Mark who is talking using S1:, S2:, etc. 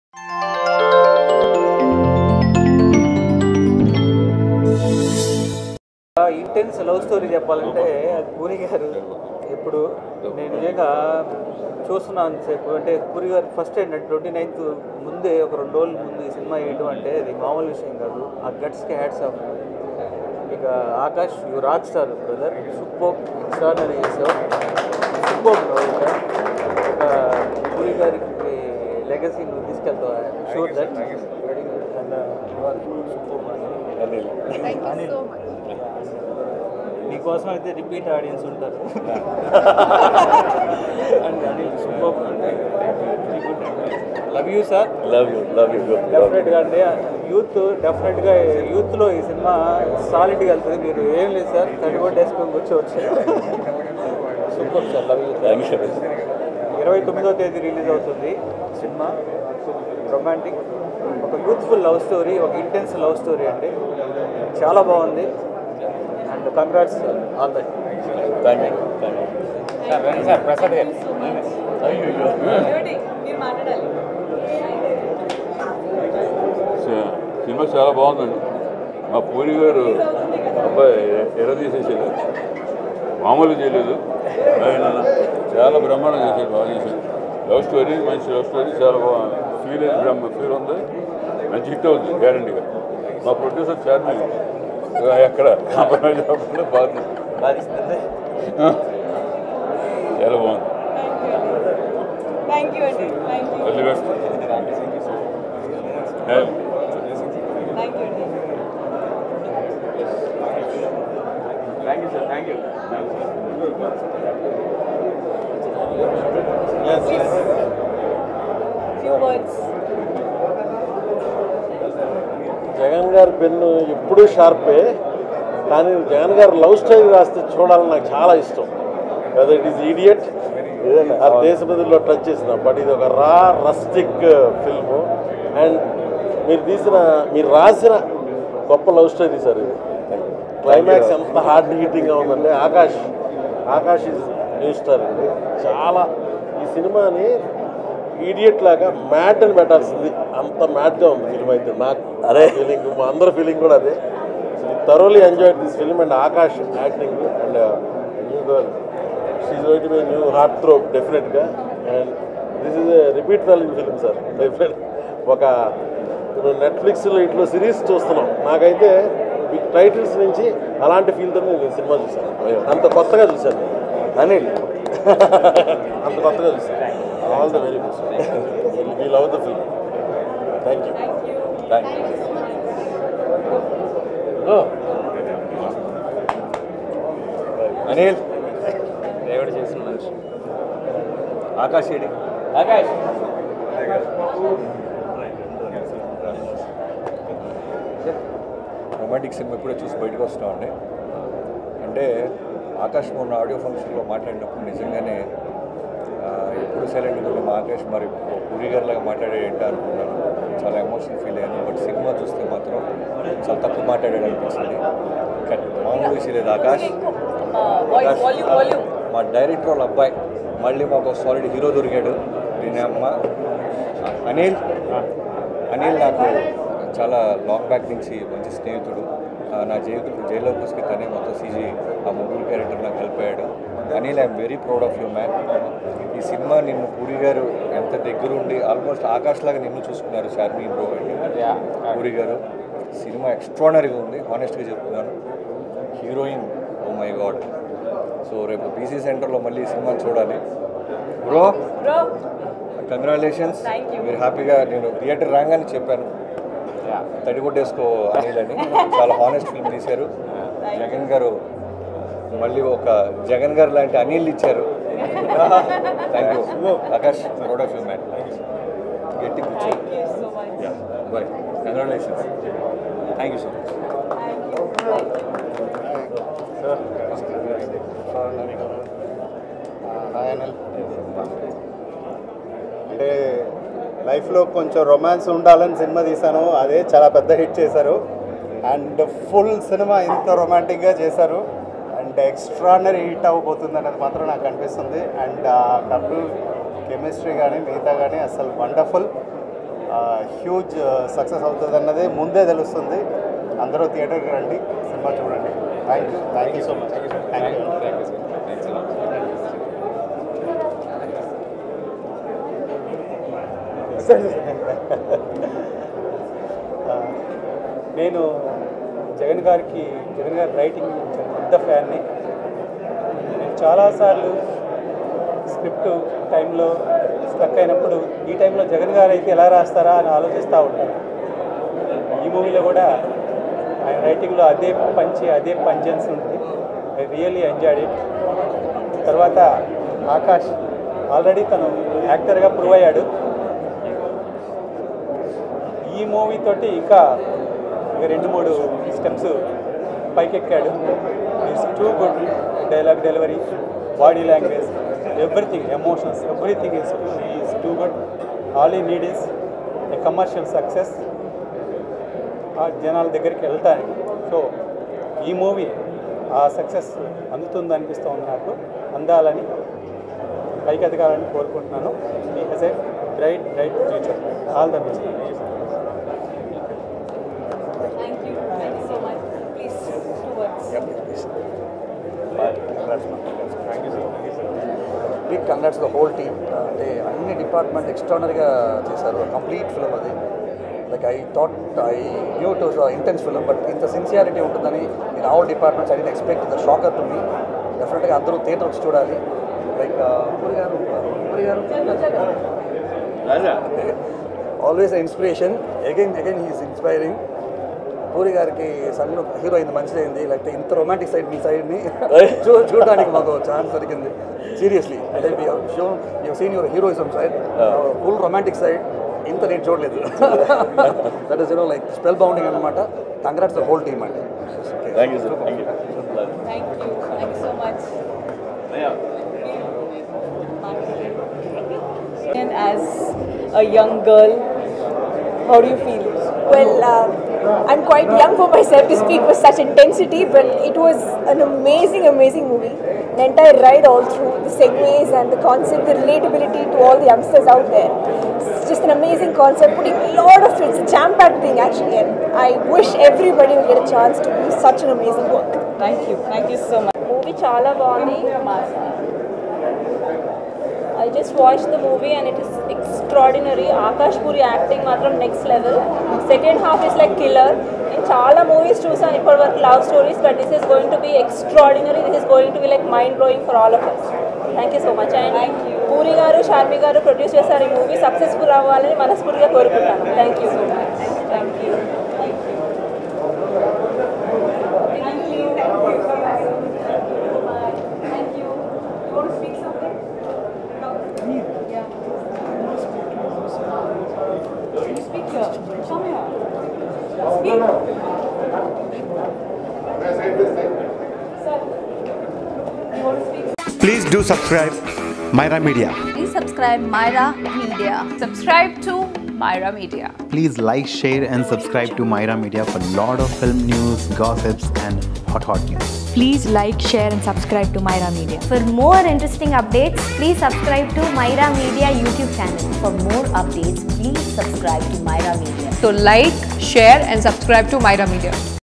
S1: Intense love story చెప్పాలంటే అది పూరి గారు ఇప్పుడు నేను నిజంగా చూస్తున్నాను సేపు అంటే పూరి గారు ఫస్ట్ ఏంటంటే ట్వంటీ నైన్త్ ముందే ఒక రెండు రోజుల ముందు ఈ సినిమా వేయడం అంటే అది మామూలు విషయం కాదు ఆ గట్స్కి హ్యాట్స్ ఆఫ్ ఇక Akash you rock star brother super extraordinary చేసావు సూపర్ ఒక పూరి గారికి లెగసీ నువ్వు తీసుకెళ్తావు sure that
S2: Thank you so much.
S1: నీకోసం అయితే రిపీట్ ఆడియన్స్ ఉంటారు అండ్ అది super love you sir
S3: love you love you
S1: డెఫినెట్గా అండి యూత్ డెఫినెట్గా యూత్లో ఈ సినిమా సాలిడ్గా వెళ్తుంది మీరు ఏం లేదు సార్ థర్టీ వన్ వేసుకొని కూర్చోవచ్చు super sir love you
S3: thank you
S1: ఇరవై తొమ్మిదో తేదీ రిలీజ్ అవుతుంది సినిమా రొమాంటిక్ ఒక యూత్ఫుల్ లవ్ స్టోరీ ఒక ఇంటెన్స్ లవ్ స్టోరీ అండి చాలా బాగుంది and congrats all that
S3: thank you thank you
S1: sir Prasad గారు
S3: అయ్యో
S2: మీరు మాట్లాడాలి
S4: స- సినిమా చాలా బాగుందండి మా పూరి గారు అబ్బాయి ఎర్రదీసేసాడు మామూలు చేయలేదు ఆయన చాలా బ్రహ్మాండం చేశాడు బాగా చేశాడు లవ్ స్టోరీ మంచి లవ్ స్టోరీ చాలా బాగా ఫీల్ అయింది బ్రహ్మ ఫీల్ ఉంది మంచి హిట్ అవుతుంది గ్యారంటీగా మా ప్రొడ్యూసర్ చార్మింగ్ ఎక్కడ కాంప్రమైజ్ అవ్వకుండా బాగుంది చాలా బాగుంది
S2: థ్యాంక్ యూ అండి thank you
S4: all the best
S2: thank you అండి
S4: thank you sir thank you
S2: few words
S5: Jagan గారి పెన్ను ఎప్పుడూ షార్పే కానీ జగన్ గారు లవ్ స్టోరీ రాస్తే చూడాలని నాకు చాలా ఇష్టం కదా ఇట్ ఈస్ ఈడియట్ ఆ దేశపతిలో టచ్ చేసిన బట్ ఇది ఒక రా రస్టిక్ ఫిల్మ్ అండ్ మీరు తీసిన మీరు రాసిన గొప్ప లవ్ స్టోరీ సార్ ఇది క్లైమాక్స్ ఎంత హార్డ్ హిట్టింగ్గా ఉందంటే Akash Akash is new star అండి చాలా ఈ సినిమాని ఈడియట్ లాగా మ్యాట్ అని పెట్టాల్సింది అంత మ్యాట్గా ఉంది ఫిల్మ్ అయితే నాకు అదే ఫీలింగ్ మా అందరి ఫీలింగ్ కూడా అదే thoroughly enjoy this film and Akash acting and new girl she's going to be new heart throb డెఫినెట్గా and this is a repeat value film sir definite ఒక ఇప్పుడు నెట్ఫ్లిక్స్లో ఇట్లా సిరీస్ చూస్తున్నాం నాకైతే బిగ్ టైటిల్స్ నుంచి అలాంటి ఫీల్తో నేను ఈ సినిమా చూశాను అంత కొత్తగా చూశాను అనిల్ అంత కొత్తగా చూశాను all the very best we love the film thank you
S2: thank you
S3: Anil దేవుడు చేసిన మనిషి ఆకాశ్ ఏడి
S1: ఆకాష్
S3: రొమాంటిక్ సినిమా ఇప్పుడే చూసి బయటకు వస్తున్నామండి అంటే ఆకాశ్ మొన్న ఆడియో ఫంక్షన్లో మాట్లాడినప్పుడు నిజంగానే ఆ, ఎప్పుడు సైలెంట్ కూడా మా ఆకాశ్ మరి పూరి గారిలాగా మాట్లాడే ఏంటో అనుకున్నాను చాలా ఎమోషనల్ ఫీల్ అయ్యాను బట్ సినిమా చూస్తే మాత్రం చాలా తక్కువ మాట్లాడాడు అనిపించింది కానీ మామూలు విషయం లేదు ఆకాశ్
S2: వాయిస్ వాల్యూమ్ వాల్యూమ్
S3: మా డైరెక్టర్ వాళ్ళ అబ్బాయి మళ్ళీ మాకు సాలిడ్ హీరో దొరికాడు దీని అమ్మ అనిల్ అనిల్ నాకు చాలా లాంగ్ బ్యాక్ నుంచి మంచి స్నేహితుడు ఆ, నా జీవితం జైల్లో పుస్తకి తనే మొత్తం సీజీ ఆ ముగ్గురు క్యారెక్టర్ నాకు హెల్ప్ అయ్యాడు Anil I'm very proud of you man ఈ సినిమా నిన్ను పూరి గారు ఎంత దగ్గరుండి ఆల్మోస్ట్ ఆకాష్ లాగా నిన్ను చూసుకున్నారు షార్మీ బ్రో అండి పూరి గారు సినిమా ఎక్స్ట్రానరీగా ఉంది హానెస్ట్గా చెప్తున్నాను heroine oh my God so రేపు బీసీ సెంటర్లో మళ్ళీ ఈ సినిమా చూడాలి bro
S2: bro
S3: congratulations
S2: Thank you.
S3: మీరు హ్యాపీగా నేను థియేటర్ రాగానే చెప్పాను తడి కొట్టేసుకో అనిల్ అని చాలా హానెస్ట్ ఫిల్మ్ తీశారు జగన్ గారు మళ్ళీ ఒక జగన్ గారు లాంటి అనిల్ ఇచ్చారు thank you Akash proud of you man గట్టి కూర్చో
S2: thank you so much
S3: boy congratulations thank you so much
S2: thank you
S6: అంటే లైఫ్లో కొంచెం రొమాన్స్ ఉండాలని సినిమా తీశాను అదే చాలా పెద్ద హిట్ చేశారు అండ్ ఫుల్ సినిమా ఇంత రొమాంటిక్గా చేశారు అండ్ ఎక్స్ట్రానరీ హిట్ అవ్వబోతుంది అనేది మాత్రం నాకు అనిపిస్తుంది అండ్ ఆ కపుల్ కెమిస్ట్రీ కానీ మిగతా కానీ అసలు వండర్ఫుల్ హ్యూజ్ సక్సెస్ అవుతుంది అన్నది ముందే తెలుస్తుంది అందరూ థియేటర్కి రండి సినిమా చూడండి thank you thank you so much thank you
S1: నేను జగన్ గారికి జగన్ గారి రైటింగ్ చాలా పెద్ద ఫ్యాన్ని నేను చాలాసార్లు స్క్రిప్ట్ టైంలో స్ట్రక్ అయినప్పుడు ఈ టైంలో జగన్ గారు అయితే ఎలా రాస్తారా అని ఆలోచిస్తూ ఉంటాను ఈ మూవీలో కూడా ఆయన రైటింగ్లో అదే పంచి అదే పంజెన్స్ ఉంది ఐ రియల్లీ ఎంజాయ్డ్ ఇట్ తర్వాత ఆకాష్ ఆల్రెడీ తను యాక్టర్గా ప్రూవ్ అయ్యాడు ఈ మూవీ తోటి ఇంకా ఇక రెండు మూడు స్టెప్స్ పైకెక్కాడు is too good dialogue delivery body language everything emotions everything is is too good all he need is a commercial success ఆ జనాల దగ్గరికి వెళ్తానికి సో ఈ మూవీ ఆ సక్సెస్ అందుతుంది అనిపిస్తుంది నాకు అందాలని పైకి ఎదగాలని కోరుకుంటున్నాను he has a bright bright future all the best
S2: Thank you. Thank you so much. Please, two words.
S7: Big congrats the whole team అంటే అన్ని డిపార్ట్మెంట్ ఎక్స్ట్రానరీగా చేశారు కంప్లీట్ ఫిల్మ్ అది like I thought I knew to intense film but ఇంత sincerity ఉంటుందని in all departments I didn't expect the shocker to me డెఫినెట్గా అందరూ theatre వచ్చి చూడాలి లైక్ పూరి గారు పూరి గారు always inspiration again again he's inspiring Puri గారికి సన్ హీరో అయింది మంచిదైంది లేకపోతే ఇంత రొమాంటిక్ సైడ్ మీ సైడ్ని చూ చూడడానికి మాకు ఛాన్స్ దొరికింది సీరియస్లీ అంటే show you seen your heroism side full romantic side ఇంత నేను చూడలేదు that is you know like spell bounding అనమాట కంగ్రాట్స్ ద హోల్ టీమ్ అండి
S4: thank you sir thank you
S2: Thank you. Thank you so much. And as a young girl, how do you feel?
S8: Well, uh, I'm quite young for myself to speak with such intensity, but it was an amazing, amazing movie. The entire ride all through, the segues and the concept, the relatability to all the youngsters out there. It's just an amazing concept, putting a lot of it's a jam-packed thing actually, and I wish everybody will get a chance to do such an amazing work.
S2: Thank you. Thank you so much.
S9: Movie చాలా బాగుంది I just watch the movie and it is extraordinary Akash Puri acting మాత్రం next level second half is like killer నేను చాలా movies చూసాను ఇప్పటి వరకు love stories but this is going to be extraordinary this is going to be like mind blowing for all of us thank you so much and Puri గారు షార్మి గారు produce చేశారు ఈ movie successful అవ్వాలని మనస్ఫూర్తిగా కోరుకుంటాను thank you so much
S2: Thank you. Thank you. Thank you. Thank you. You want to speak something? Yeah. You speak here. Come here. Speak. Sir. You want to speak?
S10: Please do subscribe Myra Media.
S11: Please subscribe Myra Media. Subscribe to Myra Media.
S10: Please like, share, and subscribe to Myra Media for lot of film news, gossips, and hot hot news.
S11: Please like, share, and subscribe to Myra Media.
S9: For more interesting updates, please subscribe to Myra Media YouTube channel. For more updates, please subscribe to Myra Media.
S11: So like, share, and subscribe to Myra Media.